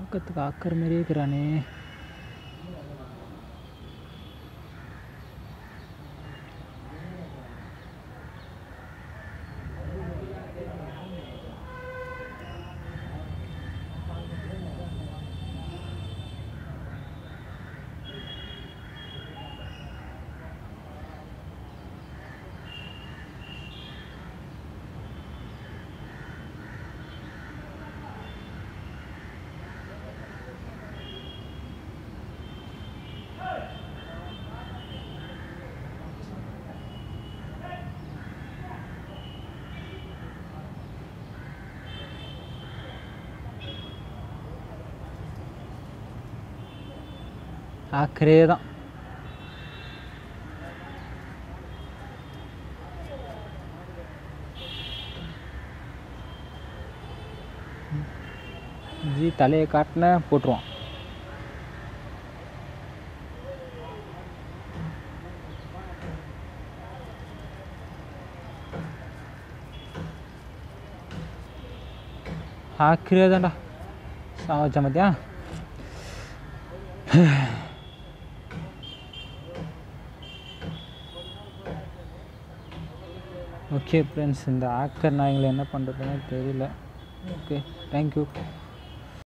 பார்க்கறதுக்கு ஆக்கிற மாதிரியே இருக்கிறானே ஆக்கரே தான் ஜி தலையை காட்டின போட்டுருவான் ஆக்கிரே தான்டா சாவச்சா மத்தியா ஓகே ஃப்ரெண்ட்ஸ் இந்த ஆக்கர் நாய்களை என்ன பண்ணுறதுன்னு தெரியல ஓகே தேங்க்யூ